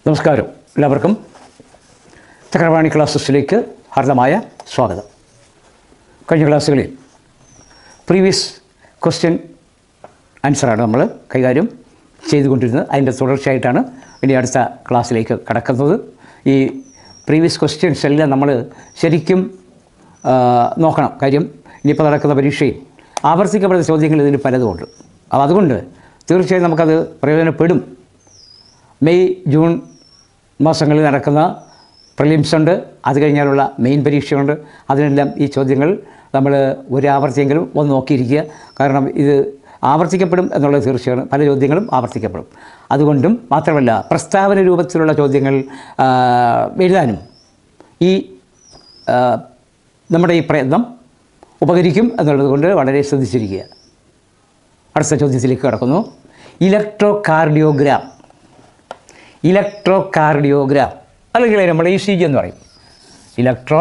നമസ്കാരം എല്ലാവർക്കും ചക്രവാണി ക്ലാസ്സസിലേക്ക് ഹാർദമായ സ്വാഗതം കഴിഞ്ഞ ക്ലാസ്സുകളിൽ പ്രീവിയസ് ക്വസ്റ്റ്യൻ ആൻസറാണ് നമ്മൾ കൈകാര്യം ചെയ്തുകൊണ്ടിരുന്നത് അതിൻ്റെ തുടർച്ചയായിട്ടാണ് ഇനി അടുത്ത ക്ലാസ്സിലേക്ക് കടക്കുന്നത് ഈ പ്രീവിയസ് ക്വസ്റ്റ്യൻസ് എല്ലാം നമ്മൾ ശരിക്കും ആ, നോക്കണം കാര്യം ഇനിയിപ്പോൾ നടക്കുന്ന പരീക്ഷയിൽ ആവർത്തിക്കപ്പെടുന്ന ചോദ്യങ്ങൾ ഇതിന് പലതുമുണ്ട് അപ്പോൾ അതുകൊണ്ട് തീർച്ചയായും നമുക്കത് പ്രയോജനപ്പെടും മെയ് ജൂൺ മാസങ്ങളിൽ നടക്കുന്ന പ്രിലിംസ് ഉണ്ട് അത് കഴിഞ്ഞാലുള്ള മെയിൻ പരീക്ഷയുണ്ട് അതിനെല്ലാം ഈ ചോദ്യങ്ങൾ നമ്മൾ ഒരു ആവർത്തിയെങ്കിലും ഒന്ന് നോക്കിയിരിക്കുക കാരണം ഇത് ആവർത്തിക്കപ്പെടും എന്നുള്ളത് തീർച്ചയാണ് പല ചോദ്യങ്ങളും ആവർത്തിക്കപ്പെടും അതുകൊണ്ടും മാത്രമല്ല പ്രസ്താവന രൂപത്തിലുള്ള ചോദ്യങ്ങൾ ആ, എഴുതാനും ഈ ആ, നമ്മുടെ ഈ പ്രയത്നം ഉപകരിക്കും എന്നുള്ളത് കൊണ്ട് വളരെ ശ്രദ്ധിച്ചിരിക്കുക അടുത്ത ചോദ്യത്തിലേക്ക് കടക്കുന്നു ഇലക്ട്രോ കാർഡിയോഗ്രാം ഇലക്ട്രോ കാർഡിയോഗ്രാം അല്ലെങ്കിൽ നമ്മൾ ഇ സി ജി എന്ന് പറയും ഇലക്ട്രോ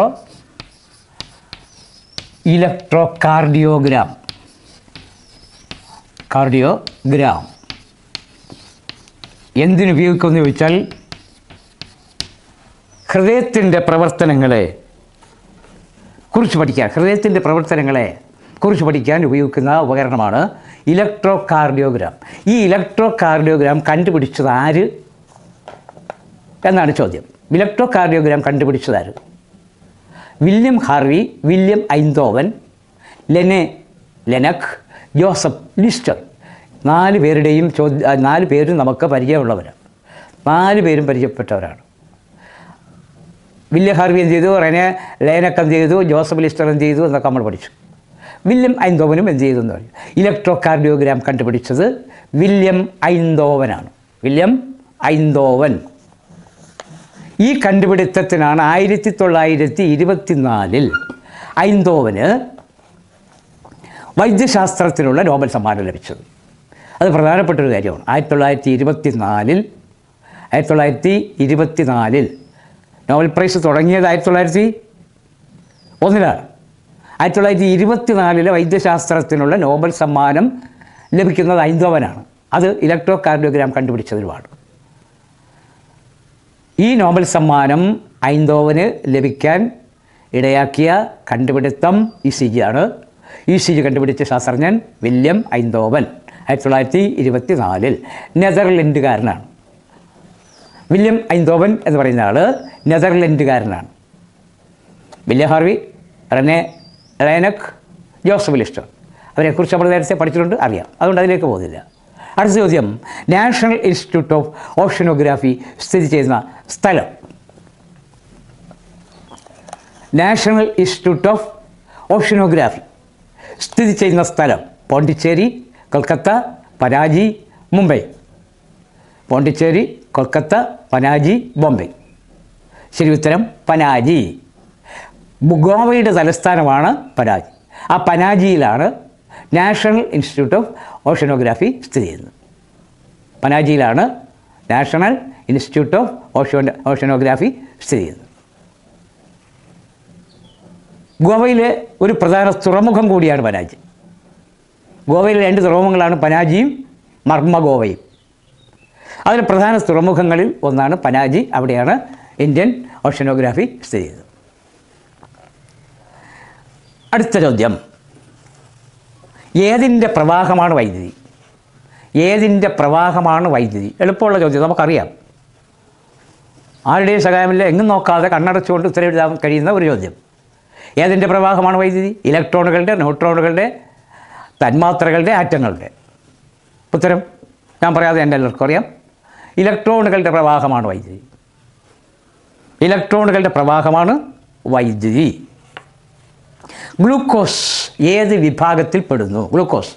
ഇലക്ട്രോ കാർഡിയോഗ്രാം കാർഡിയോഗ്രാം എന്തിനുപയോഗിക്കുമെന്ന് ചോദിച്ചാൽ ഹൃദയത്തിൻ്റെ പ്രവർത്തനങ്ങളെ കുറിച്ച് പഠിക്കാൻ ഹൃദയത്തിൻ്റെ പ്രവർത്തനങ്ങളെ കുറിച്ച് പഠിക്കാൻ ഉപയോഗിക്കുന്ന ഉപകരണമാണ് ഇലക്ട്രോ കാർഡിയോഗ്രാം ഈ ഇലക്ട്രോ കാർഡിയോഗ്രാം കണ്ടുപിടിച്ചത് ആര് എന്നാണ് ചോദ്യം ഇലക്ട്രോ കാർഡിയോഗ്രാം കണ്ടുപിടിച്ചതാര് William Harvey William Einthoven Rene Laennec Joseph Lister നാല് പേരുടെയും ചോദ്യ നാല് പേരും നമുക്ക് പരിചയമുള്ളവരാണ് നാല് പേരും പരിചയപ്പെട്ടവരാണ് വില്യം ഹാർവി എന്ത് ചെയ്തു റെനെ ലേനക്ക് എന്ത് ചെയ്തു ജോസഫ് ലിസ്റ്റർ എന്ത് ചെയ്തു എന്നൊക്കെ നമ്മൾ പഠിച്ചു വില്യം ഐന്തോവനും എന്ത് ചെയ്തു എന്ന് പറയും ഇലക്ട്രോ കാർഡിയോഗ്രാം കണ്ടുപിടിച്ചത് വില്യം ഐന്തോവനാണ് വില്യം ഐന്തോവൻ ഈ കണ്ടുപിടുത്തത്തിനാണ് ആയിരത്തി തൊള്ളായിരത്തി ഇരുപത്തിനാലിൽ ഐന്തോവന് വൈദ്യശാസ്ത്രത്തിനുള്ള നോബൽ സമ്മാനം ലഭിച്ചത് അത് പ്രധാനപ്പെട്ടൊരു കാര്യമാണ് ആയിരത്തി തൊള്ളായിരത്തി ഇരുപത്തിനാലിൽ ആയിരത്തി തൊള്ളായിരത്തി ഇരുപത്തിനാലിൽ നോബൽ പ്രൈസ് തുടങ്ങിയത് ആയിരത്തി തൊള്ളായിരത്തി ഒന്നിലാണ് ആയിരത്തി തൊള്ളായിരത്തി ഇരുപത്തിനാലിലെ വൈദ്യശാസ്ത്രത്തിനുള്ള നോബൽ സമ്മാനം ലഭിക്കുന്നത് ഐന്തോവനാണ് അത് ഇലക്ട്രോ കാർഡിയോഗ്രാം കണ്ടുപിടിച്ചതിലുമാണ് ഈ നോബൽ സമ്മാനം ഐന്തോവന് ലഭിക്കാൻ ഇടയാക്കിയ കണ്ടുപിടുത്തം ഇ സി ജി ആണ് ഇ സി ജി കണ്ടുപിടിച്ച ശാസ്ത്രജ്ഞൻ വില്യം ഐന്തോവൻ ആയിരത്തി തൊള്ളായിരത്തി ഇരുപത്തി നാലിൽ നെതർലൻഡുകാരനാണ് വില്യം ഐന്തോവൻ എന്ന് പറയുന്ന ആൾ നെതർലൻഡുകാരനാണ് William Harvey Rene Laennec Joseph Lister അവരെക്കുറിച്ച് നമ്മൾ നേരത്തെ പഠിച്ചിട്ടുണ്ട് അറിയാം അതുകൊണ്ട് അതിലേക്ക് പോകുന്നില്ല അടുത്ത ചോദ്യം നാഷണൽ ഇൻസ്റ്റിറ്റ്യൂട്ട് ഓഫ് ഓഷ്യനോഗ്രാഫി സ്ഥിതി ചെയ്യുന്ന സ്ഥലം നാഷണൽ ഇൻസ്റ്റിറ്റ്യൂട്ട് ഓഫ് ഓഷ്യനോഗ്രാഫി സ്ഥിതി ചെയ്യുന്ന സ്ഥലം പോണ്ടിച്ചേരി കൊൽക്കത്ത പനാജി മുംബൈ പോണ്ടിച്ചേരി കൊൽക്കത്ത പനാജി ബോംബെ ശരി ഉത്തരം പനാജി ഗോവയുടെ തലസ്ഥാനമാണ് പനാജി ആ പനാജിയിലാണ് നാഷണൽ ഇൻസ്റ്റിറ്റ്യൂട്ട് ഓഫ് ഓഷ്യനോഗ്രാഫി സ്ഥിതി ചെയ്യുന്നത് പനാജിയിലാണ് national institute of ocean oceanography സ്ഥിതി ചെയ്യുന്നത് ഗോവയിലെ ഒരു പ്രധാന തുറമുഖം കൂടിയാണ് പനാജി ഗോവയിലെ രണ്ട് തുറമുഖങ്ങളാണ് പനാജിയും മർമ്മഗോവയും അതിലെ പ്രധാന തുറമുഖങ്ങളിൽ ഒന്നാണ് പനാജി അവിടെയാണ് ഇന്ത്യൻ ഓഷ്യനോഗ്രാഫി സ്ഥിതി ചെയ്യുന്നത് അടുത്ത ചോദ്യം ഏതിൻ്റെ പ്രവാഹമാണ് വൈദ്യുതി ഏതിൻ്റെ പ്രവാഹമാണ് വൈദ്യുതി എളുപ്പമുള്ള ചോദ്യം നമുക്കറിയാം ആരുടെയും സഹായമില്ല എങ്ങും നോക്കാതെ കണ്ണടച്ചുകൊണ്ട് ഉത്തരവിടാൻ കഴിയുന്ന ഒരു ചോദ്യം ഏതിൻ്റെ പ്രവാഹമാണ് വൈദ്യുതി ഇലക്ട്രോണുകളുടെ ന്യൂട്രോണുകളുടെ തന്മാത്രകളുടെ ആറ്റങ്ങളുടെ ഉത്തരം ഞാൻ പറയാതെ എൻ്റെ എല്ലാവർക്കും അറിയാം ഇലക്ട്രോണുകളുടെ പ്രവാഹമാണ് വൈദ്യുതി ഇലക്ട്രോണുകളുടെ പ്രവാഹമാണ് വൈദ്യുതി ഗ്ലൂക്കോസ് ഏത് വിഭാഗത്തിൽ പെടുന്നു glucose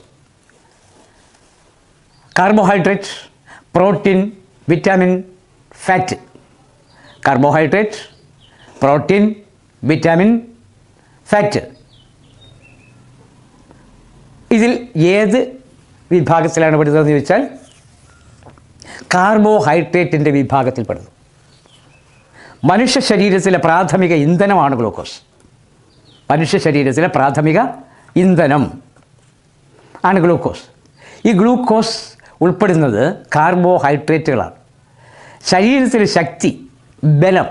carbohydrate protein vitamin fat carbohydrate protein vitamin fat ഇതിൽ ഏത് വിഭാഗത്തിലാണ് പെടുന്നതെന്ന് ചോദിച്ചാൽ കാർബോഹൈഡ്രേറ്റിൻ്റെ വിഭാഗത്തിൽ പെടുന്നു മനുഷ്യ ശരീരത്തിലെ പ്രാഥമിക ഇന്ധനമാണ് ഗ്ലൂക്കോസ് മനുഷ്യ ശരീരത്തിലെ പ്രാഥമിക ഇന്ധനം ആണ് ഗ്ലൂക്കോസ് ഈ ഗ്ലൂക്കോസ് ഉൾപ്പെടുന്നത് കാർബോഹൈഡ്രേറ്റുകളാണ് ശരീരത്തിൽ ശക്തി ബലം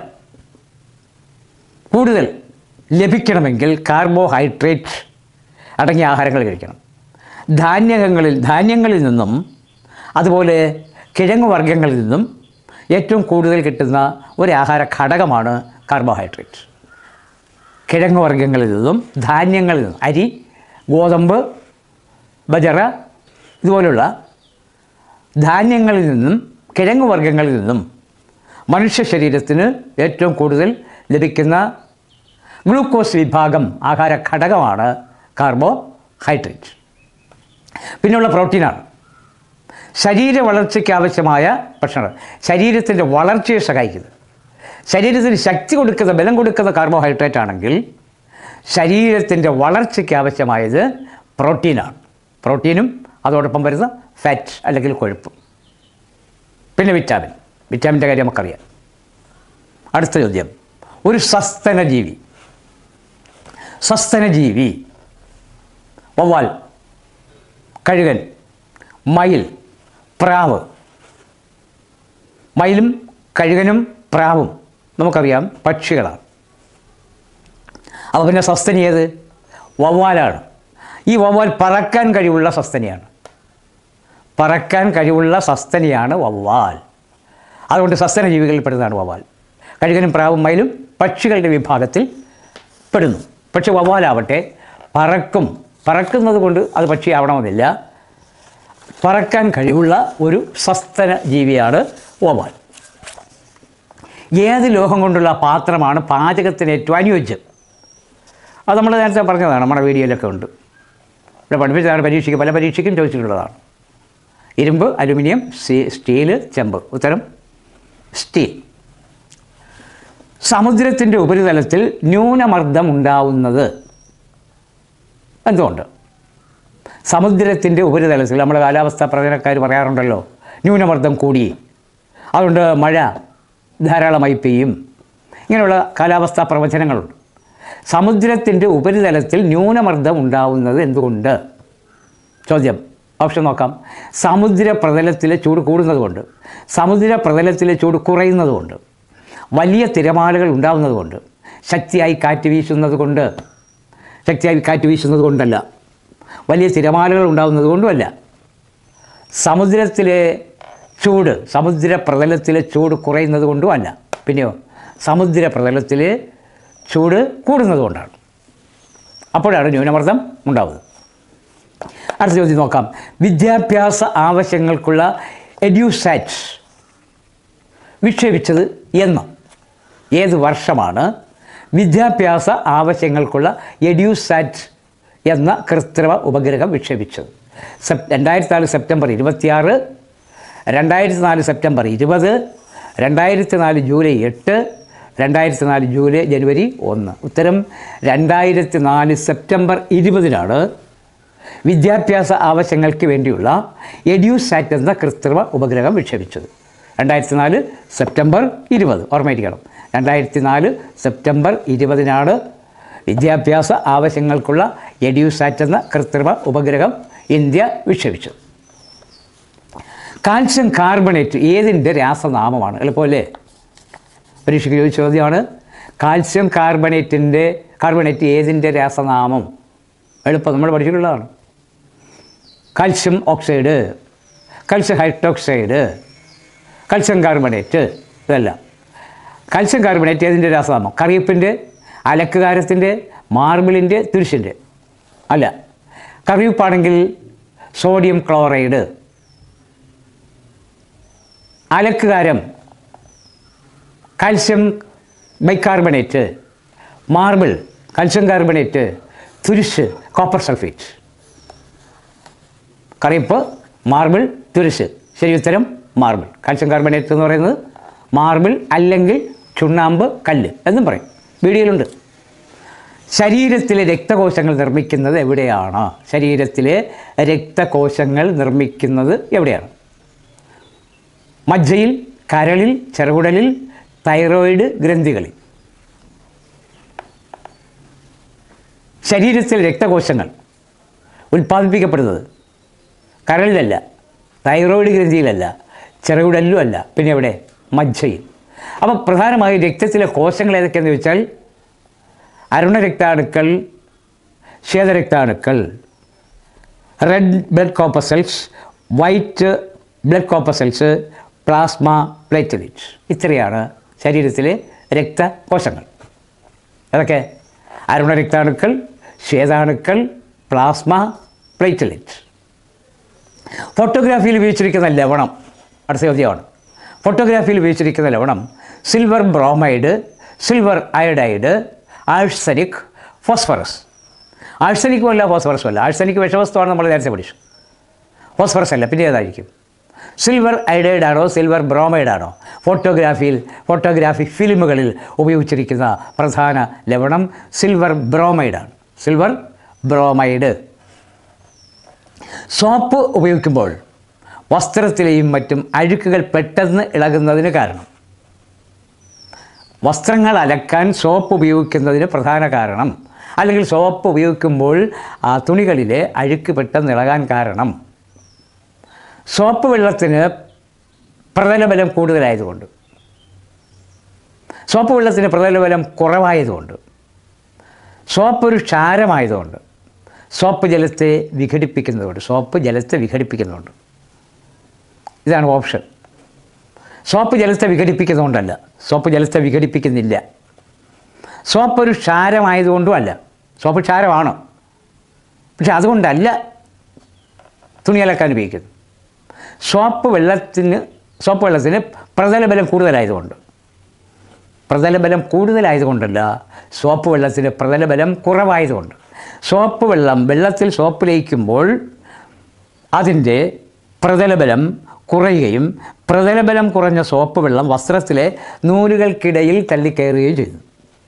കൂടുതൽ ലഭിക്കണമെങ്കിൽ കാർബോഹൈഡ്രേറ്റ് അടങ്ങിയ ആഹാരങ്ങൾ കഴിക്കണം ധാന്യങ്ങളിൽ ധാന്യങ്ങളിൽ നിന്നും അതുപോലെ കിഴങ്ങ് വർഗ്ഗങ്ങളിൽ നിന്നും ഏറ്റവും കൂടുതൽ കിട്ടുന്ന ഒരു ആഹാര ഘടകമാണ് കാർബോഹൈഡ്രേറ്റ് കിഴങ്ങ് വർഗ്ഗങ്ങളിൽ നിന്നും ധാന്യങ്ങളിൽ നിന്നും അരി ഗോതമ്പ് ബജറ ഇതുപോലുള്ള ധാന്യങ്ങളിൽ നിന്നും കിഴങ്ങ് വർഗ്ഗങ്ങളിൽ നിന്നും മനുഷ്യ ശരീരത്തിന് ഏറ്റവും കൂടുതൽ ലഭിക്കുന്ന ഗ്ലൂക്കോസ് വിഭാഗം ആഹാര ഘടകമാണ് കാർബോഹൈഡ്രേറ്റ് പിന്നെയുള്ള പ്രോട്ടീനാണ് ശരീര വളർച്ചയ്ക്ക് ആവശ്യമായ ഭക്ഷണം ശരീരത്തിൻ്റെ വളർച്ചയെ സഹായിക്കുന്നത് ശരീരത്തിന് ശക്തി കൊടുക്കുന്ന ബലം കൊടുക്കുന്ന കാർബോഹൈഡ്രേറ്റ് ആണെങ്കിൽ ശരീരത്തിൻ്റെ വളർച്ചയ്ക്ക് ആവശ്യമായത് പ്രോട്ടീനാണ് പ്രോട്ടീനും അതോടൊപ്പം വരുന്ന ഫാറ്റ് അല്ലെങ്കിൽ കൊഴുപ്പും പിന്നെ വിറ്റാമിൻ വിറ്റാമിൻ്റെ കാര്യം നമുക്കറിയാം അടുത്ത ചോദ്യം ഒരു സസ്തന ജീവി സസ്തന ജീവി വവ്വാൽ കഴുകൻ മയിൽ പ്രാവ് മയിലും കഴുകനും പ്രാവും നമുക്കറിയാം പക്ഷികളാണ് അപ്പോൾ പിന്നെ സസ്തനി ഏത് വവ്വാലാണ് ഈ വവ്വാൽ പറക്കാൻ കഴിവുള്ള സസ്തനിയാണ് പറക്കാൻ കഴിവുള്ള സസ്തനിയാണ് വവ്വാൽ അതുകൊണ്ട് സസ്തന ജീവികളിൽ പെടുന്നതാണ് വവ്വാൽ കഴുകനും പ്രാവും മയിലും പക്ഷികളുടെ വിഭാഗത്തിൽ പെടുന്നു പക്ഷെ വവ്വാലാവട്ടെ പറക്കും പറക്കുന്നത് കൊണ്ട് അത് പക്ഷിയാവണമെന്നില്ല പറക്കാൻ കഴിവുള്ള ഒരു സസ്തന ജീവിയാണ് വവ്വാൽ ഏത് ലോഹം കൊണ്ടുള്ള പാത്രമാണ് പാചകത്തിന് ഏറ്റവും അനുയോജ്യം അത് നമ്മൾ നേരത്തെ പറഞ്ഞതാണ് നമ്മുടെ വീഡിയോയിലൊക്കെ ഉണ്ട് ഇവിടെ പഠിപ്പിച്ചതാണ് പരീക്ഷയ്ക്ക് പല പരീക്ഷയ്ക്കും ചോദിച്ചിട്ടുള്ളതാണ് ഇരുമ്പ് അലുമിനിയം സീ- സ്റ്റീല് ചെമ്പ് ഉത്തരം സ്റ്റീൽ സമുദ്രത്തിൻ്റെ ഉപരിതലത്തിൽ ന്യൂനമർദ്ദം ഉണ്ടാവുന്നത് എന്തുകൊണ്ട് സമുദ്രത്തിൻ്റെ ഉപരിതലത്തിൽ നമ്മുടെ കാലാവസ്ഥാ പ്രവചനക്കാർ പറയാറുണ്ടല്ലോ ന്യൂനമർദ്ദം കൂടി അതുകൊണ്ട് മഴ ധാരാളമായി പെയ്യും ഇങ്ങനെയുള്ള കാലാവസ്ഥാ പ്രവചനങ്ങളുണ്ട് സമുദ്രത്തിൻ്റെ ഉപരിതലത്തിൽ ന്യൂനമർദ്ദം ഉണ്ടാവുന്നത് എന്തുകൊണ്ട് ചോദ്യം ഓപ്ഷൻ നോക്കാം സമുദ്ര പ്രതലത്തിലെ ചൂട് കൂടുന്നതുകൊണ്ട് സമുദ്ര പ്രതലത്തിലെ ചൂട് കുറയുന്നതുകൊണ്ട് വലിയ തിരമാലകൾ ഉണ്ടാവുന്നതുകൊണ്ട് ശക്തിയായി കാറ്റ് വീശുന്നത് കൊണ്ട് ശക്തിയായി കാറ്റ് വീശുന്നത് കൊണ്ടല്ല വലിയ തിരമാലകൾ ഉണ്ടാവുന്നത് കൊണ്ടുമല്ല സമുദ്രത്തിലെ ചൂട് സമുദ്ര പ്രതലത്തിലെ ചൂട് കുറയുന്നത് കൊണ്ടും അല്ല പിന്നെയോ സമുദ്ര പ്രതലത്തിലെ ചൂട് കൂടുന്നത് കൊണ്ടാണ് അപ്പോഴാണ് ന്യൂനമർദ്ദം ഉണ്ടാവുന്നത് അടുത്ത ചോദ്യം നോക്കാം വിദ്യാഭ്യാസ ആവശ്യങ്ങൾക്കുള്ള എഡ്യൂസാറ്റ് വിക്ഷേപിച്ചത് എന്ന് ഏത് വർഷമാണ് വിദ്യാഭ്യാസ ആവശ്യങ്ങൾക്കുള്ള എഡ്യൂസാറ്റ് എന്ന കൃത്രിമ ഉപഗ്രഹം വിക്ഷേപിച്ചത് സെപ് രണ്ടായിരത്തി നാല് സെപ്റ്റംബർ ഇരുപത്തിയാറ് രണ്ടായിരത്തി നാല് സെപ്റ്റംബർ ഇരുപത് രണ്ടായിരത്തി നാല് ജൂലൈ എട്ട് രണ്ടായിരത്തി നാല് ജൂലൈ ജനുവരി ഒന്ന് ഉത്തരം രണ്ടായിരത്തി നാല് സെപ്റ്റംബർ ഇരുപതിനാണ് വിദ്യാഭ്യാസ ആവശ്യങ്ങൾക്ക് വേണ്ടിയുള്ള എഡ്യൂസാറ്റ് എന്ന കൃത്രിമ ഉപഗ്രഹം വിക്ഷേപിച്ചത് രണ്ടായിരത്തി നാല് സെപ്റ്റംബർ ഇരുപത് ഓർമ്മയിരിക്കണം രണ്ടായിരത്തി നാല് സെപ്റ്റംബർ ഇരുപതിനാണ് വിദ്യാഭ്യാസ ആവശ്യങ്ങൾക്കുള്ള എഡ്യൂസാറ്റ് എന്ന കൃത്രിമ ഉപഗ്രഹം ഇന്ത്യ വിക്ഷേപിച്ചത് കാൽസ്യം കാർബണേറ്റ് ഏതിൻ്റെ രാസനാമമാണ് എളുപ്പമല്ലേ പരീക്ഷയ്ക്ക് ചോദിച്ച ചോദ്യമാണ് കാൽസ്യം കാർബണേറ്റിൻ്റെ കാർബണേറ്റ് ഏതിൻ്റെ രാസനാമം എളുപ്പം നമ്മൾ പഠിച്ചിട്ടുള്ളതാണ് calcium oxide calcium hydroxide calcium carbonate ഇതെല്ലാം കാൽസ്യം കാർബണേറ്റ് ഏതിൻ്റെ രാസനാമം കറിയപ്പിൻ്റെ അലക്കുകാരത്തിൻ്റെ മാർബിളിൻ്റെ തുരിശിൻ്റെ അല്ല കറിയപ്പാണെങ്കിൽ സോഡിയം ക്ലോറൈഡ് അലക്കുകാരം calcium bicarbonate marble calcium carbonate തുരിശ് കോപ്പർ സൾഫേറ്റ് കറിയപ്പ് മാർബിൾ തുരിശ് ശരി ഉത്തരം മാർബിൾ കാൽസ്യം കാർബണേറ്റ് എന്ന് പറയുന്നത് മാർബിൾ അല്ലെങ്കിൽ ചുണ്ണാമ്പ് കല്ല് എന്നും പറയും വീഡിയോയിലുണ്ട് ശരീരത്തിലെ രക്തകോശങ്ങൾ നിർമ്മിക്കുന്നത് എവിടെയാണ് ശരീരത്തിലെ രക്തകോശങ്ങൾ നിർമ്മിക്കുന്നത് എവിടെയാണ് മജ്ജയിൽ കരളിൽ ചെറുകുടലിൽ തൈറോയിഡ് ഗ്രന്ഥികളിൽ ശരീരത്തിലെ രക്തകോശങ്ങൾ ഉൽപ്പാദിപ്പിക്കപ്പെടുന്നത് കരളിലല്ല തൈറോയിഡ് ഗ്രന്ഥിയിലല്ല ചെറുകുടലിലും അല്ല പിന്നെ എവിടെ മജ്ജയിൽ അപ്പോൾ പ്രധാനമായും രക്തത്തിലെ കോശങ്ങൾ ഏതൊക്കെയെന്ന് ചോദിച്ചാൽ അരുണരക്താണുക്കൾ ശ്വേതരക്താണുക്കൾ red blood corpuscles white blood corpuscles plasma platelets ഇത്രയാണ് ശരീരത്തിലെ രക്തകോശങ്ങൾ അതൊക്കെ അരുണരക്താണുക്കൾ ശ്വേതാണുക്കൾ പ്ലാസ്മ പ്ലേറ്റ്ലെറ്റ്സ് ഫോട്ടോഗ്രാഫിയിൽ ഉപയോഗിച്ചിരിക്കുന്ന ലവണം അടുത്ത ചോദ്യമാണ് ഫോട്ടോഗ്രാഫിയിൽ ഉപയോഗിച്ചിരിക്കുന്ന ലവണം silver bromide silver iodide arsenic phosphorus ആഴ്സനിക്കും അല്ല ഫോസ്ഫറസും അല്ല ആഴ്സനിക് വിഷവസ്തുവാണ് നമ്മൾ നേരത്തെ പഠിച്ചു ഫോസ്ഫറസ് അല്ല പിന്നെ ഏതായിരിക്കും സിൽവർ അയഡൈഡ് ആണോ സിൽവർ ബ്രോമൈഡ് ആണോ ഫോട്ടോഗ്രാഫിയിൽ ഫോട്ടോഗ്രാഫി ഫിലിമുകളിൽ ഉപയോഗിച്ചിരിക്കുന്ന പ്രധാന ലവണം സിൽവർ ബ്രോമൈഡാണ് സിൽവർ ബ്രോമൈഡ് സോപ്പ് ഉപയോഗിക്കുമ്പോൾ വസ്ത്രത്തിലെയും മറ്റും അഴുക്കുകൾ പെട്ടെന്ന് ഇളകുന്നതിന് കാരണം വസ്ത്രങ്ങൾ അലക്കാൻ സോപ്പ് ഉപയോഗിക്കുന്നതിന് പ്രധാന കാരണം അല്ലെങ്കിൽ സോപ്പ് ഉപയോഗിക്കുമ്പോൾ ആ തുണികളിലെ അഴുക്ക് പെട്ടെന്ന് ഇളകാൻ കാരണം സോപ്പ് വെള്ളത്തിന് പ്രതലബലം കൂടുതലായതുകൊണ്ട് സോപ്പ് വെള്ളത്തിന് പ്രതലബലം കുറവായതുകൊണ്ട് സോപ്പ് ഒരു ക്ഷാരമായതുകൊണ്ട് സോപ്പ് ജലത്തെ വിഘടിപ്പിക്കുന്നതുകൊണ്ട് സോപ്പ് ജലത്തെ വിഘടിപ്പിക്കുന്നുണ്ട് ഇതാണ് ഓപ്ഷൻ സോപ്പ് ജലത്തെ വിഘടിപ്പിക്കുന്നതുകൊണ്ടല്ല സോപ്പ് ജലത്തെ വിഘടിപ്പിക്കുന്നില്ല സോപ്പ് ഒരു ക്ഷാരമായതുകൊണ്ടും അല്ല സോപ്പ് ക്ഷാരമാണ് പക്ഷെ അതുകൊണ്ടല്ല തുണി അലക്കാൻ ഉപയോഗിക്കുന്നത് സോപ്പ് വെള്ളത്തിന് സോപ്പ് വെള്ളത്തിന് പ്രതലബലം കൂടുതലായതുകൊണ്ട് പ്രതലബലം കൂടുതലായതുകൊണ്ടല്ല സോപ്പ് വെള്ളത്തിന് പ്രതലബലം കുറവായതുകൊണ്ട് സോപ്പ് വെള്ളം വെള്ളത്തിൽ സോപ്പ് ലയിക്കുമ്പോൾ അതിൻ്റെ പ്രതലബലം കുറയുകയും പ്രതലബലം കുറഞ്ഞ സോപ്പ് വെള്ളം വസ്ത്രത്തിലെ നൂലുകൾക്കിടയിൽ തള്ളിക്കയറുകയും ചെയ്യുന്നു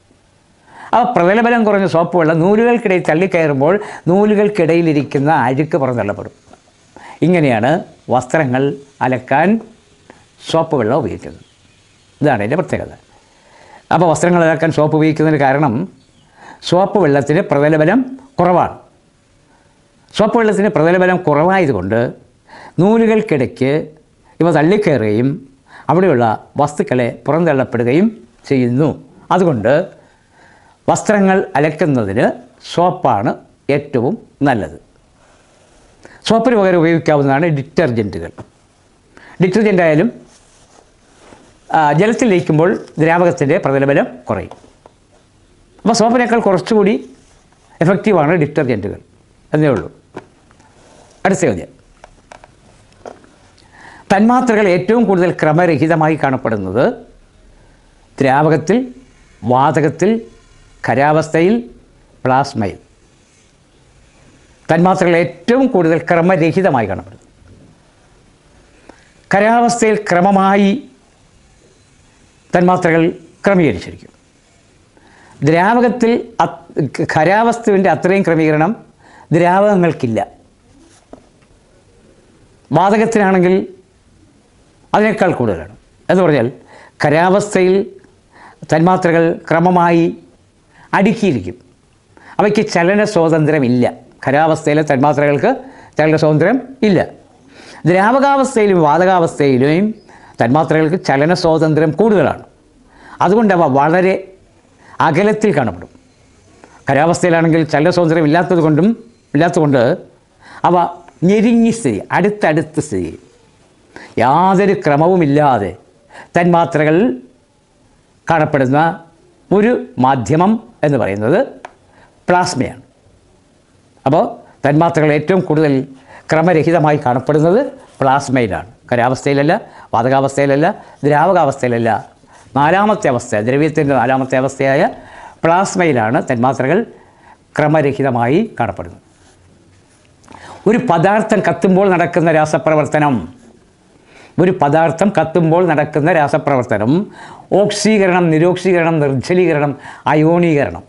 ആ പ്രതലബലം കുറഞ്ഞ സോപ്പ് വെള്ളം നൂലുകൾക്കിടയിൽ തള്ളിക്കയറുമ്പോൾ നൂലുകൾക്കിടയിലിരിക്കുന്ന അഴുക്ക് പുറന്തള്ളപ്പെടും ഇങ്ങനെയാണ് വസ്ത്രങ്ങൾ അലക്കാൻ സോപ്പ് വെള്ളം ഉപയോഗിക്കുന്നത് ഇതാണ് എൻ്റെ പ്രത്യേകത അപ്പോൾ വസ്ത്രങ്ങൾ അലക്കാൻ സോപ്പ് ഉപയോഗിക്കുന്നതിന് കാരണം സോപ്പ് വെള്ളത്തിന് പ്രതലബലം കുറവാണ് സോപ്പ് വെള്ളത്തിന് പ്രതലബലം കുറവായതുകൊണ്ട് നൂലുകൾക്കിടയ്ക്ക് ഇവ തള്ളിക്കയറുകയും അവിടെയുള്ള വസ്തുക്കളെ പുറന്തള്ളപ്പെടുകയും ചെയ്യുന്നു അതുകൊണ്ട് വസ്ത്രങ്ങൾ അലക്കുന്നതിന് സോപ്പാണ് ഏറ്റവും നല്ലത് സോപ്പിന് പകരം ഉപയോഗിക്കാവുന്നതാണ് ഡിറ്റർജൻറ്റുകൾ ഡിറ്റർജൻ്റ് ആയാലും ആ, ജലത്തിൽ ലയിക്കുമ്പോൾ ദ്രാവകത്തിൻ്റെ പ്രതലബലം കുറയും അപ്പോൾ സോപ്പിനേക്കാൾ കുറച്ചുകൂടി എഫക്റ്റീവാണ് ഡിറ്റർജൻറ്റുകൾ എന്നേ ഉള്ളൂ അടുത്ത ചോദ്യം തന്മാത്രകൾ ഏറ്റവും കൂടുതൽ ക്രമരഹിതമായി കാണപ്പെടുന്നത് ദ്രാവകത്തിൽ വാതകത്തിൽ ഖരാവസ്ഥയിൽ പ്ലാസ്മയിൽ തന്മാത്രകൾ ഏറ്റവും കൂടുതൽ ക്രമരഹിതമായി കാണപ്പെടുന്നു ഖരാവസ്ഥയിൽ ക്രമമായി തന്മാത്രകൾ ക്രമീകരിച്ചിരിക്കും ദ്രാവകത്തിൽ അത് ഖരാവസ്തുവിൻ്റെ അത്രയും ക്രമീകരണം ദ്രാവകങ്ങൾക്കില്ല വാതകത്തിനാണെങ്കിൽ അതിനേക്കാൾ കൂടുതലാണ് എന്ന് പറഞ്ഞാൽ ഖരാവസ്ഥയിൽ തന്മാത്രകൾ ക്രമമായി അടുക്കിയിരിക്കും അവയ്ക്ക് ചലന സ്വാതന്ത്ര്യമില്ല ഖരാവസ്ഥയിലെ തന്മാത്രകൾക്ക് ചലന സ്വാതന്ത്ര്യം ഇല്ല ദ്രാവകാവസ്ഥയിലും വാതകാവസ്ഥയിലും തന്മാത്രകൾക്ക് ചലന സ്വാതന്ത്ര്യം കൂടുതലാണ് അതുകൊണ്ട് അവ വളരെ അകലത്തിൽ കാണപ്പെടും ഖരാവസ്ഥയിലാണെങ്കിൽ ചലന സ്വാതന്ത്ര്യം ഇല്ലാത്തത് കൊണ്ടും ഇല്ലാത്തതുകൊണ്ട് അവ ഞെരിങ്ങി സ്ഥിതി അടുത്തടുത്ത് സ്ഥിതി ചെയ്യും. യാതൊരു ക്രമവുമില്ലാതെ തന്മാത്രകൾ കാണപ്പെടുന്ന ഒരു മാധ്യമം എന്ന് പറയുന്നത് പ്ലാസ്മയാണ് അപ്പോൾ തന്മാത്രകൾ ഏറ്റവും കൂടുതൽ ക്രമരഹിതമായി കാണപ്പെടുന്നത് പ്ലാസ്മയിലാണ് ഖരാവസ്ഥയിലല്ല വാതകാവസ്ഥയിലല്ല ദ്രാവകാവസ്ഥയിലല്ല നാലാമത്തെ അവസ്ഥ ദ്രവ്യത്തിൻ്റെ നാലാമത്തെ അവസ്ഥയായ പ്ലാസ്മയിലാണ് തന്മാത്രകൾ ക്രമരഹിതമായി കാണപ്പെടുന്നത് ഒരു പദാർത്ഥം കത്തുമ്പോൾ നടക്കുന്ന രാസപ്രവർത്തനം ഒരു പദാർത്ഥം കത്തുമ്പോൾ നടക്കുന്ന രാസപ്രവർത്തനം ഓക്സീകരണം നിരോക്സീകരണം നിർജ്ജലീകരണം അയോണീകരണം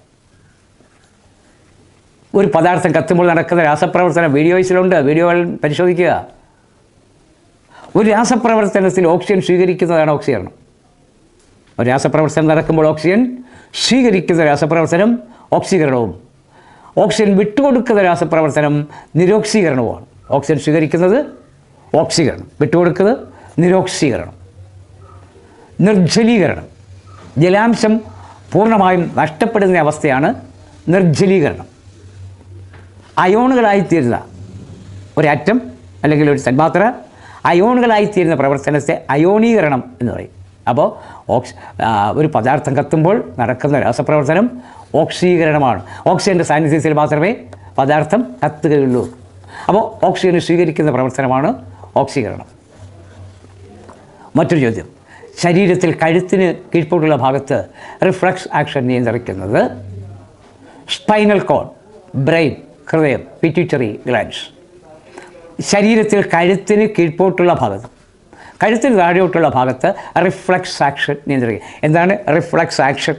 ഒരു പദാർത്ഥം കത്തുമ്പോൾ നടക്കുന്ന രാസപ്രവർത്തനം വീഡിയോസിലുണ്ട് വീഡിയോകൾ പരിശോധിക്കുക ഒരു രാസപ്രവർത്തനത്തിൽ ഓക്സിജൻ സ്വീകരിക്കുന്നതാണ് ഓക്സീകരണം ഒരു രാസപ്രവർത്തനം നടക്കുമ്പോൾ ഓക്സിജൻ സ്വീകരിക്കുന്ന രാസപ്രവർത്തനം ഓക്സീകരണവും ഓക്സിജൻ വിട്ടുകൊടുക്കുന്ന രാസപ്രവർത്തനം നിരോക്സീകരണവുമാണ് ഓക്സിജൻ സ്വീകരിക്കുന്നത് ഓക്സീകരണം വിട്ടുകൊടുക്കുന്നത് നിരോക്സീകരണം നിർജ്ജലീകരണം ജലാംശം പൂർണ്ണമായും നഷ്ടപ്പെടുന്ന അവസ്ഥയാണ് നിർജ്ജലീകരണം അയോണുകളായിത്തീരുന്ന ഒരറ്റം അല്ലെങ്കിൽ ഒരു തന്മാത്ര അയോണുകളായിത്തീരുന്ന പ്രവർത്തനത്തെ അയോണീകരണം എന്ന് പറയും അപ്പോൾ ഓക്സ് ആ, ഒരു പദാർത്ഥം കത്തുമ്പോൾ നടക്കുന്ന രാസപ്രവർത്തനം ഓക്സീകരണമാണ് ഓക്സിജൻ്റെ സാന്നിധ്യത്തിൽ മാത്രമേ പദാർത്ഥം കത്തുകയുള്ളൂ അപ്പോൾ ഓക്സിജൻ സ്വീകരിക്കുന്ന പ്രവർത്തനമാണ് ഓക്സീകരണം മറ്റൊരു ചോദ്യം ശരീരത്തിൽ കഴുത്തിന് കീഴ്പോട്ടുള്ള ഭാഗത്ത് റിഫ്ലക്സ് ആക്ഷൻ നിയന്ത്രിക്കുന്നത് സ്പൈനൽ കോഡ് ബ്രെയിൻ ഹൃദയം പിറ്റ്യൂട്ടറി ഗ്ലാൻസ് ശരീരത്തിൽ കഴുത്തിന് കീഴ്പോട്ടുള്ള ഭാഗത്ത് കഴുത്തിന് താഴെയോട്ടുള്ള ഭാഗത്ത് റിഫ്ലക്സ് ആക്ഷൻ നിയന്ത്രിക്കുക എന്താണ് റിഫ്ലക്സ് ആക്ഷൻ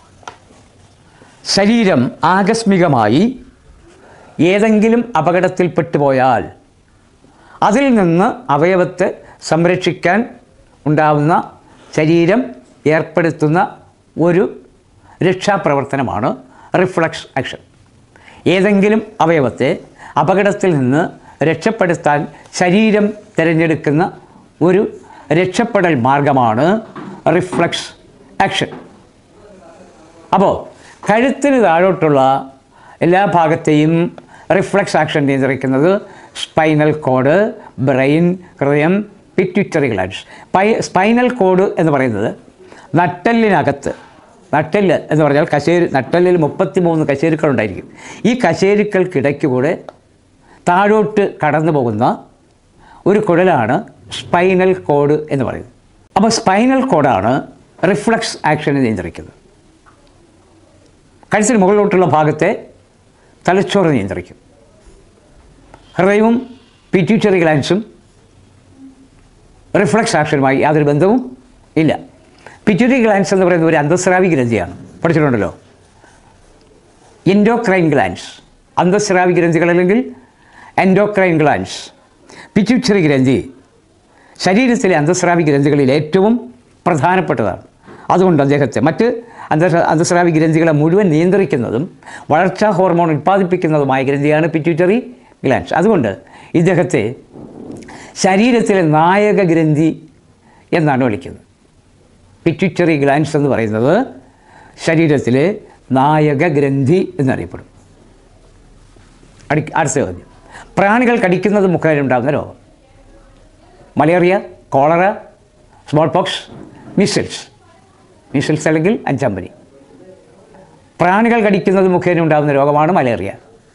ശരീരം ആകസ്മികമായി ഏതെങ്കിലും അപകടത്തിൽപ്പെട്ടു പോയാൽ അതിൽ നിന്ന് അവയവത്തെ സംരക്ഷിക്കാൻ ഉണ്ടാവുന്ന ശരീരം ഏർപ്പെടുത്തുന്ന ഒരു രക്ഷാപ്രവർത്തനമാണ് റിഫ്ലക്സ് ആക്ഷൻ ഏതെങ്കിലും അവയവത്തെ അപകടത്തിൽ നിന്ന് രക്ഷപ്പെടുത്താൻ ശരീരം തിരഞ്ഞെടുക്കുന്ന ഒരു രക്ഷപ്പെടൽ മാർഗമാണ് റിഫ്ലക്സ് ആക്ഷൻ അപ്പോൾ കഴുത്തിന് താഴോട്ടുള്ള എല്ലാ ഭാഗത്തെയും റിഫ്ലക്സ് ആക്ഷൻ നിയന്ത്രിക്കുന്നത് സ്പൈനൽ കോഡ് ബ്രെയിൻ ഹൃദയം പിറ്റ്യൂറ്ററി ഗ്ലാൻസ് പൈ സ്പൈനൽ കോഡ് എന്ന് പറയുന്നത് നട്ടെല്ലിനകത്ത് നട്ടെല്ല് എന്ന് പറഞ്ഞാൽ കശേരി നട്ടെല്ലിൽ മുപ്പത്തി മൂന്ന് കശേരുക്കളുണ്ടായിരിക്കും ഈ കശേരുക്കൾക്കിടയ്ക്ക് കൂടെ താഴോട്ട് കടന്നു പോകുന്ന ഒരു കുഴലാണ് സ്പൈനൽ കോഡ് എന്ന് പറയുന്നത് അപ്പോൾ സ്പൈനൽ കോഡാണ് റിഫ്ലക്സ് ആക്ഷനെ നിയന്ത്രിക്കുന്നത് കഴുത്തിന് മുകളിലോട്ടുള്ള ഭാഗത്തെ തലച്ചോറ് നിയന്ത്രിക്കും ഹൃദയവും പിറ്റ്യൂട്ടറി ഗ്ലാൻസും റിഫ്ലക്സ് ആക്ഷനുമായി യാതൊരു ബന്ധവും ഇല്ല പിറ്റ്യൂട്ടറി ഗ്ലാൻസ് എന്ന് പറയുന്നത് ഒരു അന്തസ്രാവി ഗ്രന്ഥിയാണ് പഠിച്ചിട്ടുണ്ടല്ലോ എൻഡോക്രൈൻ ഗ്ലാൻസ് അന്തസ്രാവി ഗ്രന്ഥികൾ അല്ലെങ്കിൽ എൻഡോക്രൈൻ ഗ്ലാൻസ് പിറ്റ്യൂട്ടറി ഗ്രന്ഥി ശരീരത്തിലെ അന്തസ്രാവി ഗ്രന്ഥികളിൽ ഏറ്റവും പ്രധാനപ്പെട്ടതാണ് അതുകൊണ്ട് അദ്ദേഹത്തെ മറ്റ് അന്തർ അന്തസ്രാവി ഗ്രന്ഥികളെ മുഴുവൻ നിയന്ത്രിക്കുന്നതും വളർച്ചാ ഹോർമോൺ ഉൽപ്പാദിപ്പിക്കുന്നതുമായ ഗ്രന്ഥിയാണ് പിറ്റ്യൂട്ടറി ഗ്ലാൻസ് അതുകൊണ്ട് ഇദ്ദേഹത്തെ ശരീരത്തിലെ നായക ഗ്രന്ഥി എന്നാണ് വിളിക്കുന്നത് പിറ്റ്യൂട്ടറി ഗ്ലാൻസ് എന്ന് പറയുന്നത് ശരീരത്തിലെ നായക ഗ്രന്ഥി എന്നറിയപ്പെടും അടി അടുത്ത ചോദ്യം പ്രാണികൾ കടിക്കുന്നത് മുഖേന ഉണ്ടാകുന്ന രോഗം malaria cholera smallpox measles measles അല്ലെങ്കിൽ അഞ്ചാം പനി പ്രാണികൾ കടിക്കുന്നത് മുഖേന ഉണ്ടാകുന്ന രോഗമാണ് മലേറിയ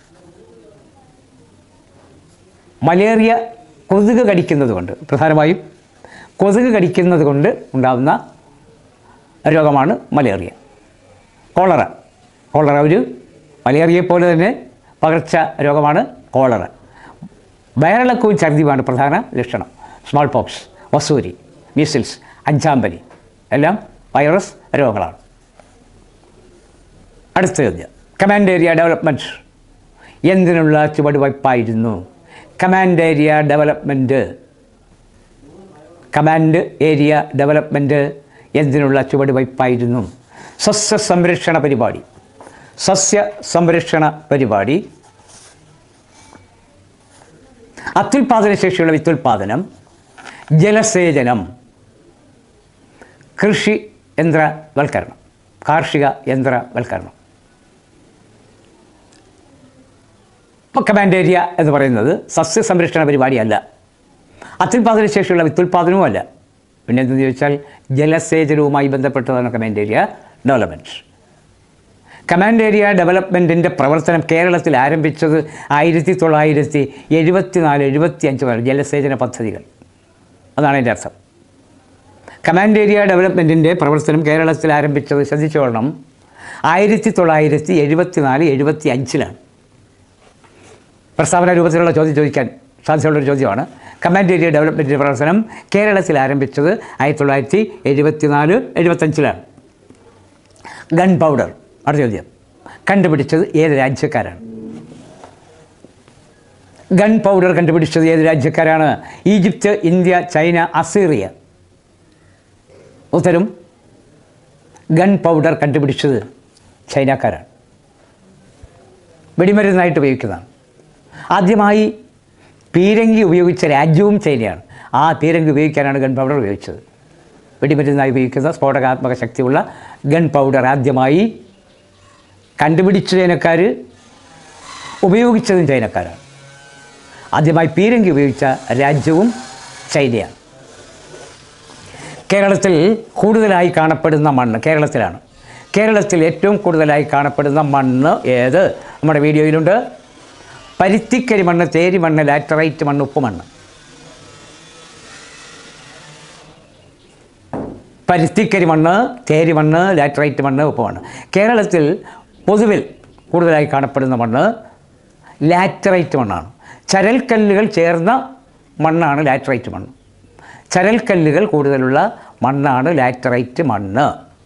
മലേറിയ കൊതുക് കടിക്കുന്നത് കൊണ്ട് പ്രധാനമായും കൊതുക് കടിക്കുന്നത് കൊണ്ട് ഉണ്ടാകുന്ന രോഗമാണ് മലേറിയ കോളറ കോളറ ഒരു മലേറിയയെ പോലെ തന്നെ പകർച്ച രോഗമാണ് കോളറ വയറിളക്കവും ഛർദിയുമാണ് പ്രധാന ലക്ഷണം സ്മോൾ പോക്സ് വസൂരി മീസിൽസ് അഞ്ചാമ്പലി എല്ലാം വൈറസ് രോഗങ്ങളാണ് അടുത്ത ചോദ്യം കമാൻഡ് ഏരിയ ഡെവലപ്മെൻറ്റ് എന്തിനുള്ള ചുവടുവയ്പ്പായിരുന്നു command area development command area development എന്തിനുള്ള ചുവടുവയ്പ്പായിരുന്നു സസ്യ സംരക്ഷണ പരിപാടി സസ്യ സംരക്ഷണ പരിപാടി അത്യുൽപാദന ശേഷിയുള്ള വിത്തുൽപാദനം ജലസേചനം കൃഷി യന്ത്രവൽക്കരണം കാർഷിക യന്ത്രവൽക്കരണം ഇപ്പോൾ കമാൻഡ് ഏരിയ എന്ന് പറയുന്നത് സസ്യ സംരക്ഷണ പരിപാടിയല്ല അത്യുൽപാദന ശേഷിയുള്ള വിത്തുൽപാദനവും അല്ല പിന്നെ എന്തെന്ന് ചോദിച്ചാൽ ജലസേചനവുമായി ബന്ധപ്പെട്ടതാണ് command area development command area ഡെവലപ്മെൻറ്റിൻ്റെ പ്രവർത്തനം കേരളത്തിൽ ആരംഭിച്ചത് ആയിരത്തി തൊള്ളായിരത്തി എഴുപത്തി നാല് എഴുപത്തി അഞ്ച് വരെ ജലസേചന പദ്ധതികൾ അതാണ് എൻ്റെ അർത്ഥം കമാൻഡ് ഏരിയ ഡെവലപ്മെൻറ്റിൻ്റെ പ്രവർത്തനം കേരളത്തിൽ ആരംഭിച്ചത് ശ്രദ്ധിച്ചോളണം ആയിരത്തി തൊള്ളായിരത്തി എഴുപത്തി നാല് എഴുപത്തി അഞ്ചിലാണ് പ്രസ്താവന രൂപത്തിലുള്ള ചോദ്യം ചോദിക്കാൻ സാധ്യതയുള്ളൊരു ചോദ്യമാണ് കമാൻഡ് ഏരിയ ഡെവലപ്മെൻറ്റിൻ്റെ പ്രവർത്തനം കേരളത്തിൽ ആരംഭിച്ചത് ആയിരത്തി തൊള്ളായിരത്തി എഴുപത്തി നാല് എഴുപത്തഞ്ചിലാണ് ഗൺ പൗഡർ അടുത്ത ചോദ്യം കണ്ടുപിടിച്ചത് ഏത് രാജ്യക്കാരാണ് ഗൺ പൗഡർ കണ്ടുപിടിച്ചത് ഏത് രാജ്യക്കാരാണ് ഈജിപ്ത് ഇന്ത്യ ചൈന അസീറിയ ഉത്തരം ഗൺ പൗഡർ കണ്ടുപിടിച്ചത് ചൈനക്കാരാണ് വെടിമരുന്നായിട്ട് ഉപയോഗിക്കുന്നതാണ് ആദ്യമായി പീരങ്കി ഉപയോഗിച്ച രാജ്യവും ചൈനയാണ് ആ പീരങ്കി ഉപയോഗിക്കാനാണ് ഗൺ പൗഡർ ഉപയോഗിച്ചത് വെടിമരുന്നായി ഉപയോഗിക്കുന്ന സ്ഫോടകാത്മക ശക്തിയുള്ള ഗൺ പൗഡർ ആദ്യമായി കണ്ടുപിടിച്ച ചൈനക്കാർ ഉപയോഗിച്ചതും ചൈനക്കാരാണ് ആദ്യമായി പീരങ്കി ഉപയോഗിച്ച രാജ്യവും ചൈനയാണ് കേരളത്തിൽ കൂടുതലായി കാണപ്പെടുന്ന മണ്ണ് കേരളത്തിലാണ് കേരളത്തിൽ ഏറ്റവും കൂടുതലായി കാണപ്പെടുന്ന മണ്ണ് ഏത് നമ്മുടെ വീഡിയോയിലുണ്ട് പരുത്തിക്കരി മണ്ണ് തേരി മണ്ണ് ലാറ്ററൈറ്റ് മണ്ണ് ഉപ്പുമണ്ണ് പരുത്തിക്കരി മണ്ണ് തേരി മണ്ണ് ലാറ്ററൈറ്റ് മണ്ണ് ഉപ്പുമണ്ണ് കേരളത്തിൽ പൊതുവിൽ കൂടുതലായി കാണപ്പെടുന്ന മണ്ണ് ലാറ്ററൈറ്റ് മണ്ണാണ് ചരൽക്കല്ലുകൾ ചേർന്ന മണ്ണാണ് ലാറ്ററൈറ്റ് മണ്ണ് ചരൽക്കല്ലുകൾ കൂടുതലുള്ള മണ്ണാണ് ലാറ്ററൈറ്റ് മണ്ണ്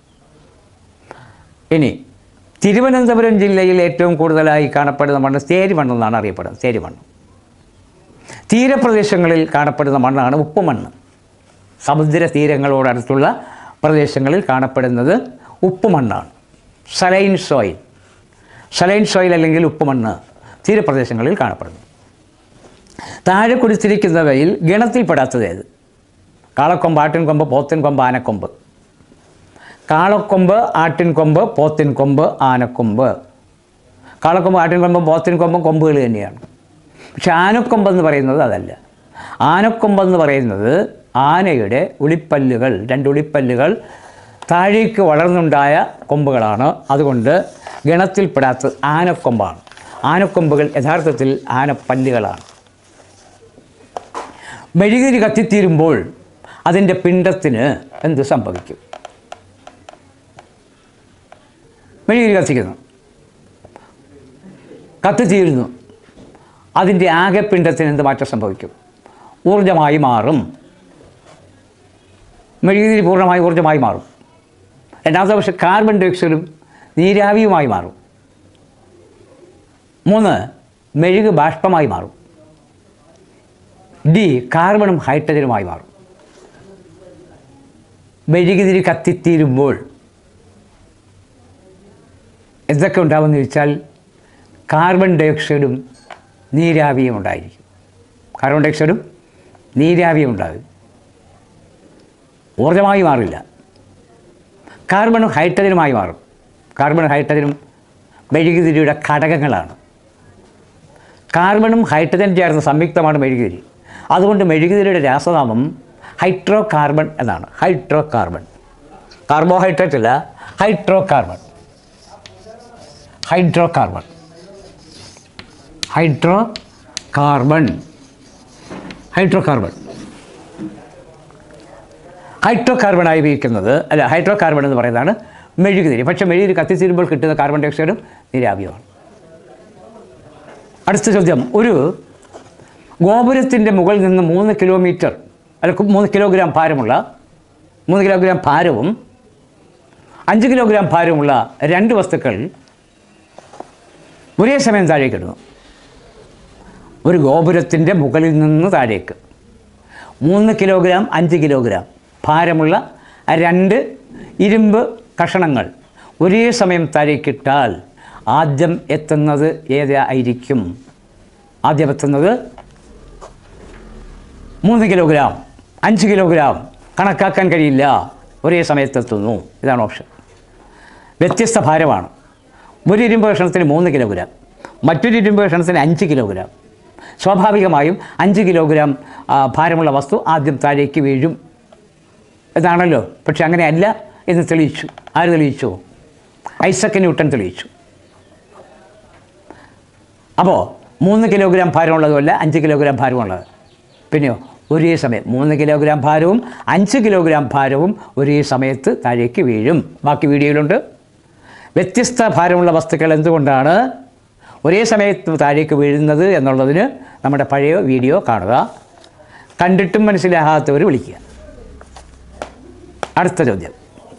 ഇനി തിരുവനന്തപുരം ജില്ലയിൽ ഏറ്റവും കൂടുതലായി കാണപ്പെടുന്ന മണ്ണ് തേരി മണ്ണെന്നാണ് അറിയപ്പെടുന്നത് തേരി മണ്ണ് തീരപ്രദേശങ്ങളിൽ കാണപ്പെടുന്ന മണ്ണാണ് ഉപ്പുമണ്ണ് സമുദ്ര തീരങ്ങളോടടുത്തുള്ള പ്രദേശങ്ങളിൽ കാണപ്പെടുന്നത് ഉപ്പുമണ്ണാണ് സലൈൻ സോയിൽ സലൈൻ സോയിൽ അല്ലെങ്കിൽ ഉപ്പുമണ്ണ് തീരപ്രദേശങ്ങളിൽ കാണപ്പെടുന്നു താഴെ കൊടുത്തിരിക്കുന്നവയിൽ ഗണത്തിൽപ്പെടാത്തത് ഏത് കാളക്കൊമ്പ് ആട്ടിൻകൊമ്പ് പോത്തിൻകൊമ്പ് ആനക്കൊമ്പ് കാളക്കൊമ്പ് ആട്ടിൻകൊമ്പ് പോത്തിൻകൊമ്പ് ആനക്കൊമ്പ് കാളക്കൊമ്പ് ആട്ടിൻകൊമ്പും പോത്തിൻകൊമ്പും കൊമ്പുകൾ തന്നെയാണ് പക്ഷെ ആനക്കൊമ്പെന്ന് പറയുന്നത് അതല്ല ആനക്കൊമ്പെന്ന് പറയുന്നത് ആനയുടെ ഉളിപ്പല്ലുകൾ രണ്ട് ഉളിപ്പല്ലുകൾ താഴേക്ക് വളർന്നുണ്ടായ കൊമ്പുകളാണ് അതുകൊണ്ട് ഗണത്തിൽപ്പെടാത്തത് ആനക്കൊമ്പാണ് ആനക്കൊമ്പുകൾ യഥാർത്ഥത്തിൽ ആനപ്പല്ലുകളാണ് മെഴുകുതിരി കത്തിത്തീരുമ്പോൾ അതിൻ്റെ പിണ്ടത്തിന് എന്ത് സംഭവിക്കും മെഴുകുതിരി കത്തിക്കുന്നു കത്തിത്തീരുന്നു അതിൻ്റെ ആകെ പിണ്ടത്തിന് എന്ത് മാറ്റം സംഭവിക്കും ഊർജമായി മാറും മെഴുകുതിരി പൂർണ്ണമായി ഊർജ്ജമായി മാറും രണ്ടാമത്തെ പക്ഷേ കാർബൺ ഡൈ ഓക്സൈഡും നീരാവിയുമായി മാറും മൂന്ന് മെഴുക് ബാഷ്പമായി മാറും ഡി കാർബണും ഹൈഡ്രജനുമായി മാറും മെഴുകുതിരി കത്തിത്തീരുമ്പോൾ എന്തൊക്കെ ഉണ്ടാവുമെന്ന് ചോദിച്ചാൽ കാർബൺ ഡൈ ഓക്സൈഡും നീരാവിയും ഉണ്ടായിരിക്കും കാർബൺ ഡൈ ഓക്സൈഡും നീരാവിയും ഉണ്ടാകും ഊർജ്ജമായി മാറില്ല കാർബണും ഹൈഡ്രജനുമായി മാറും കാർബണും ഹൈഡ്രജനും മെഴുകുതിരിയുടെ ഘടകങ്ങളാണ് കാർബണും ഹൈഡ്രജൻ ചേർന്ന സംയുക്തമാണ് മെഴുകുതിരി അതുകൊണ്ട് മെഴുകുതിരിയുടെ രാസനാമം ഹൈഡ്രോ കാർബൺ എന്നാണ് ഹൈഡ്രോ കാർബൺ കാർബോഹൈഡ്രേറ്റ് അല്ല hydrocarbon hydrocarbon hydrocarbon hydrocarbon hydro കാർബണായി ഉപയോഗിക്കുന്നത് അല്ല ഹൈഡ്രോ കാർബൺ എന്ന് പറയുന്നതാണ് മെഴുകുതിരി പക്ഷേ മെഴുകുതിരി കത്തിത്തീരുമ്പോൾ കിട്ടുന്ന കാർബൺ ഡൈ ഓക്സൈഡും നീരാവിയുമാണ് അടുത്ത ചോദ്യം ഒരു ഗോപുരത്തിൻ്റെ മുകളിൽ നിന്ന് മൂന്ന് കിലോമീറ്റർ അല്ല കു- മൂന്ന് കിലോഗ്രാം ഭാരമുള്ള മൂന്ന് കിലോഗ്രാം ഭാരവും അഞ്ച് കിലോഗ്രാം ഭാരമുള്ള രണ്ട് വസ്തുക്കൾ ഒരേ സമയം താഴേക്ക് ഇടുന്നു ഒരു ഗോപുരത്തിൻ്റെ മുകളിൽ നിന്ന് താഴേക്ക് മൂന്ന് കിലോഗ്രാം അഞ്ച് കിലോഗ്രാം ഭാരമുള്ള രണ്ട് ഇരുമ്പ് കഷണങ്ങൾ ഒരേ സമയം താഴേക്കിട്ടാൽ ആദ്യം എത്തുന്നത് ഏതായിരിക്കും ആദ്യം എത്തുന്നത് മൂന്ന് കിലോഗ്രാം അഞ്ച് കിലോഗ്രാം കണക്കാക്കാൻ കഴിയില്ല ഒരേ സമയത്തെത്തുന്നു ഇതാണ് ഓപ്ഷൻ വ്യത്യസ്ത ഭാരമാണ് ഒരു ഇരുമ്പ് കഷണത്തിന് മൂന്ന് കിലോഗ്രാം മറ്റൊരു ഇരുമ്പ് കഷണത്തിന് അഞ്ച് കിലോഗ്രാം സ്വാഭാവികമായും അഞ്ച് കിലോഗ്രാം ആ, ഭാരമുള്ള വസ്തു ആദ്യം താഴേക്ക് വീഴും എന്നാണല്ലോ പക്ഷെ അങ്ങനെയല്ല എന്ന് തെളിയിച്ചു ആര് തെളിയിച്ചു ഐസക് ന്യൂട്ടൺ തെളിയിച്ചു അപ്പോൾ മൂന്ന് കിലോഗ്രാം ഭാരമുള്ളതുമല്ല അഞ്ച് കിലോഗ്രാം ഭാരമുള്ളത് പിന്നെയോ ഒരേ സമയം മൂന്ന് കിലോഗ്രാം ഭാരവും അഞ്ച് കിലോഗ്രാം ഭാരവും ഒരേ സമയത്ത് താഴേക്ക് വീഴും ബാക്കി വീഡിയോയിലുണ്ട് വ്യത്യസ്ത ഭാരമുള്ള വസ്തുക്കൾ എന്തുകൊണ്ടാണ് ഒരേ സമയത്ത് താഴേക്ക് വീഴുന്നത് എന്നുള്ളതിന് നമ്മുടെ പഴയ വീഡിയോ കാണുക കണ്ടിട്ടും മനസ്സിലാകാത്തവർ വിളിക്കുക അടുത്ത ചോദ്യം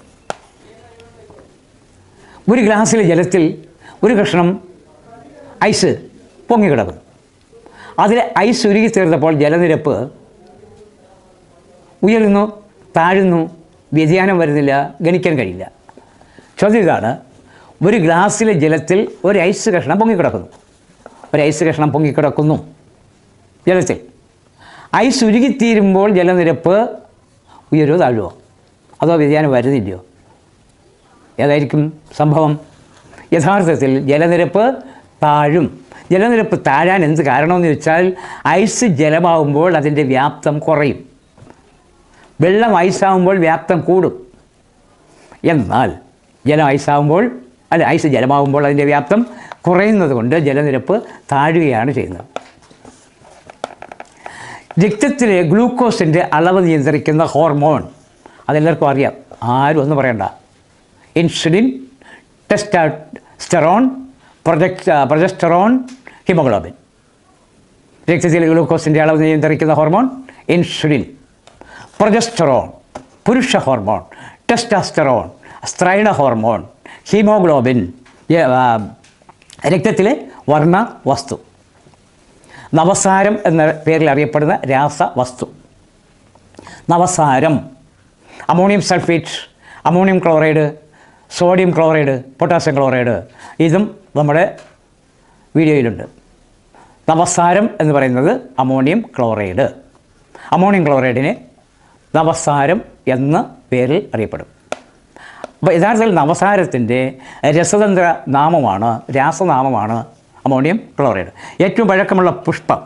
ഒരു ഗ്ലാസ്സിലെ ജലത്തിൽ ഒരു കഷ്ണം ഐസ് പൊങ്ങിക്കിടക്കുന്നു അതിൽ ഐസ് ഉരുകി തീർന്നപ്പോൾ ജലനിരപ്പ് ഉയരുന്നു താഴുന്നു വ്യതിയാനം വരുന്നില്ല ഗണിക്കാൻ കഴിയില്ല ചോദ്യം ഇതാണ് ഒരു ഗ്ലാസ്സിലെ ജലത്തിൽ ഒരു ഐസ് കഷ്ണം പൊങ്ങിക്കിടക്കുന്നു ഒരു ഐസ് കഷ്ണം പൊങ്ങിക്കിടക്കുന്നു ജലത്തിൽ ഐസ് ഉരുകിത്തീരുമ്പോൾ ജലനിരപ്പ് ഉയരുമോ താഴുമോ അതോ വ്യതിയാനം വരുന്നില്ലയോ ഏതായിരിക്കും സംഭവം യഥാർത്ഥത്തിൽ ജലനിരപ്പ് താഴും ജലനിരപ്പ് താഴാൻ എന്ത് കാരണമെന്ന് വെച്ചാൽ ഐസ് ജലമാവുമ്പോൾ അതിൻ്റെ വ്യാപ്തം കുറയും വെള്ളം ഐസാവുമ്പോൾ വ്യാപ്തം കൂടും എന്നാൽ ജലം ഐസാവുമ്പോൾ അല്ല ഐസ് ജലമാവുമ്പോൾ അതിൻ്റെ വ്യാപ്തം കുറയുന്നത് കൊണ്ട് ജലനിരപ്പ് താഴുകയാണ് ചെയ്യുന്നത് രക്തത്തിലെ ഗ്ലൂക്കോസിൻ്റെ അളവ് നിയന്ത്രിക്കുന്ന ഹോർമോൺ അതെല്ലാവർക്കും അറിയാം ആരും ഒന്നും പറയണ്ട insulin testosterone project progesterone haemoglobin രക്തത്തിലെ ഗ്ലൂക്കോസിൻ്റെ അളവ് നിയന്ത്രിക്കുന്ന ഹോർമോൺ ഇൻസുലിൻ പ്രൊജസ്റ്ററോൺ പുരുഷ ഹോർമോൺ ടെസ്റ്റാസ്റ്ററോൺ സ്ത്രൈണ ഹോർമോൺ ഹീമോഗ്ലോബിൻ യ- ആ, രക്തത്തിലെ വർണ്ണ വസ്തു നവസാരം എന്ന പേരിൽ അറിയപ്പെടുന്ന രാസവസ്തു നവസാരം ammonium sulphate ammonium chloride sodium chloride potassium chloride ഇതും നമ്മുടെ വീഡിയോയിലുണ്ട് നവസാരം എന്ന് പറയുന്നത് അമോണിയം ക്ലോറൈഡ് അമോണിയം ക്ലോറൈഡിനെ നവസാരം എന്ന പേരിൽ അറിയപ്പെടും അപ്പോൾ യഥാർത്ഥത്തിൽ നവസാരത്തിൻ്റെ രസതന്ത്ര നാമമാണ് രാസനാമമാണ് അമോണിയം ക്ലോറൈഡ് ഏറ്റവും പഴക്കമുള്ള പുഷ്പം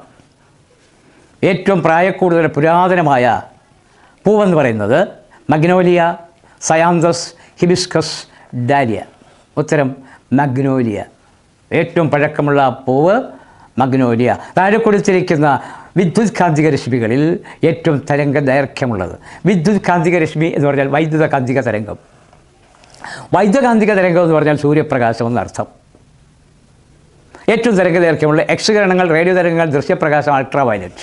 ഏറ്റവും പ്രായക്കൂടുതൽ പുരാതനമായ പൂവെന്ന് പറയുന്നത് മഗ്നോലിയ സയാന്തസ് ഹിബിസ്കസ് ഡാലിയ ഉത്തരം മഗ്നോലിയ ഏറ്റവും പഴക്കമുള്ള പൂവ് മഗ്നോലിയ താഴെ കൊടുത്തിരിക്കുന്ന വിദ്യുത് കാന്തിക രശ്മികളിൽ ഏറ്റവും തരംഗ ദൈർഘ്യമുള്ളത് വിദ്യുത് കാന്തിക രശ്മി എന്ന് പറഞ്ഞാൽ വൈദ്യുത കാന്തിക തരംഗം വൈദ്യുതകാന്തിക തരംഗം എന്ന് പറഞ്ഞാൽ സൂര്യപ്രകാശം എന്നർത്ഥം ഏറ്റവും തരംഗ ദൈർഘ്യമുള്ള എക്സ് കിരണങ്ങൾ റേഡിയോ തരംഗങ്ങൾ ദൃശ്യപ്രകാശം അൾട്രാ വയലറ്റ്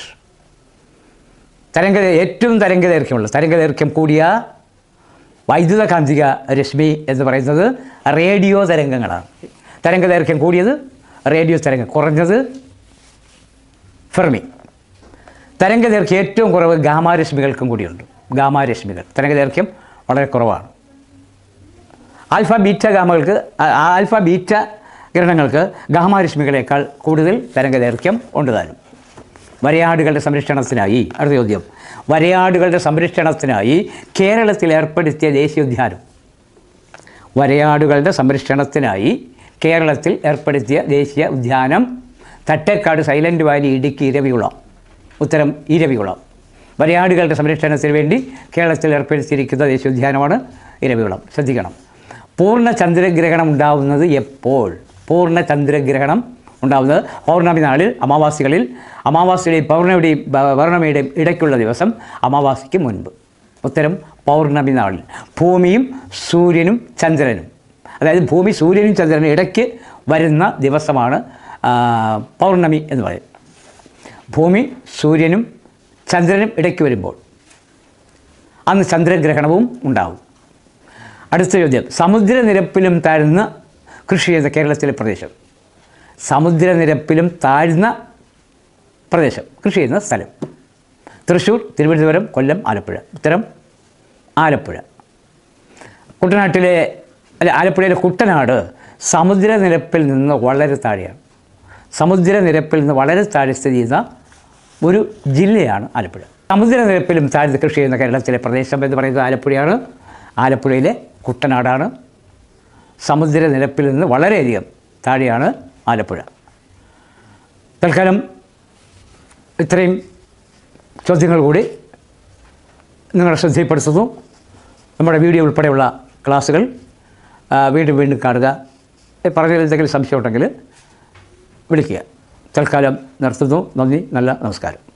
തരംഗ ഏറ്റവും തരംഗ ദൈർഘ്യമുള്ള തരംഗ ദൈർഘ്യം കൂടിയ വൈദ്യുത കാന്തിക രശ്മി എന്ന് പറയുന്നത് റേഡിയോ തരംഗങ്ങളാണ് തരംഗ ദൈർഘ്യം കൂടിയത് റേഡിയോ തരംഗം കുറഞ്ഞത് ഫെർമി തരംഗ ദൈർഘ്യം ഏറ്റവും കുറവ് ഗാമാരശ്മികൾക്കും കൂടിയുണ്ട് ഗാമാരശ്മികൾ തരംഗ ദൈർഘ്യം വളരെ കുറവാണ് ആൽഫ ബീറ്റ ഗാമകൾക്ക് ആ- ആൽഫ ബീറ്റ കിരണങ്ങൾക്ക് ഗാമാരശ്മികളേക്കാൾ കൂടുതൽ തരംഗ ദൈർഘ്യം ഉണ്ട് താനും വരയാടുകളുടെ സംരക്ഷണത്തിനായി അടുത്ത ചോദ്യം വരയാടുകളുടെ സംരക്ഷണത്തിനായി കേരളത്തിൽ ഏർപ്പെടുത്തിയ ദേശീയോദ്യാനം വരയാടുകളുടെ സംരക്ഷണത്തിനായി കേരളത്തിൽ ഏർപ്പെടുത്തിയ ദേശീയ ഉദ്യാനം തട്ടേക്കാട് സൈലൻറ്റ് വാലി ഇടുക്കി ഇരവികുളം ഉത്തരം ഇരവികുളം വരയാടുകളുടെ സംരക്ഷണത്തിന് വേണ്ടി കേരളത്തിൽ ഏർപ്പെടുത്തിയിരിക്കുന്ന ദേശീയോദ്യാനമാണ് ഇരവികുളം ശ്രദ്ധിക്കണം പൂർണ്ണ ചന്ദ്രഗ്രഹണം ഉണ്ടാവുന്നത് എപ്പോൾ പൂർണ്ണ ചന്ദ്രഗ്രഹണം ഉണ്ടാവുന്നത് പൗർണമി നാളിൽ അമാവാസികളിൽ അമാവാസിയുടെയും പൗർണമിയുടെയും പ- പൗർണമിയുടെയും ഇടയ്ക്കുള്ള ദിവസം അമാവാസിക്ക് മുൻപ് ഉത്തരം പൗർണമി നാളിൽ ഭൂമിയും സൂര്യനും ചന്ദ്രനും അതായത് ഭൂമി സൂര്യനും ചന്ദ്രനും ഇടയ്ക്ക് വരുന്ന ദിവസമാണ് ആ, പൗർണമി എന്ന് പറയും ഭൂമി സൂര്യനും ചന്ദ്രനും ഇടയ്ക്ക് വരുമ്പോൾ അന്ന് ചന്ദ്രഗ്രഹണവും ഉണ്ടാവും അടുത്ത ചോദ്യം സമുദ്രനിരപ്പിലും താഴ്ന്ന കൃഷി ചെയ്യുന്ന കേരളത്തിലെ പ്രദേശം സമുദ്രനിരപ്പിലും താഴ്ന്ന പ്രദേശം കൃഷി ചെയ്യുന്ന സ്ഥലം തൃശ്ശൂർ തിരുവനന്തപുരം കൊല്ലം ആലപ്പുഴ ഉത്തരം ആലപ്പുഴ കുട്ടനാട്ടിലെ അല്ല ആലപ്പുഴയിലെ കുട്ടനാട് സമുദ്രനിരപ്പിൽ നിന്ന് വളരെ താഴെയാണ് സമുദ്രനിരപ്പിൽ നിന്ന് വളരെ താഴെ സ്ഥിതി ചെയ്യുന്ന ഒരു ജില്ലയാണ് ആലപ്പുഴ സമുദ്രനിരപ്പിലും താഴ്ന്ന് കൃഷി ചെയ്യുന്ന കേരളത്തിലെ പ്രദേശം എന്ന് പറയുന്നത് ആലപ്പുഴയാണ് ആലപ്പുഴയിലെ കുട്ടനാടാണ് സമുദ്രനിരപ്പിൽ നിന്ന് വളരെയധികം താഴെയാണ് ആലപ്പുഴ തൽക്കാലം ഇത്രയും ചോദ്യങ്ങൾ കൂടി നിങ്ങളുടെ ശ്രദ്ധയിൽപ്പെടുത്തുന്നു നമ്മുടെ വീഡിയോ ഉൾപ്പെടെയുള്ള ക്ലാസ്സുകൾ ആ, വീണ്ടും വീണ്ടും കാണുക ഈ പറഞ്ഞതിൽ എന്തെങ്കിലും സംശയം ഉണ്ടെങ്കിൽ വിളിക്കുക തൽക്കാലം നിർത്തുന്നു നന്ദി നല്ല നമസ്കാരം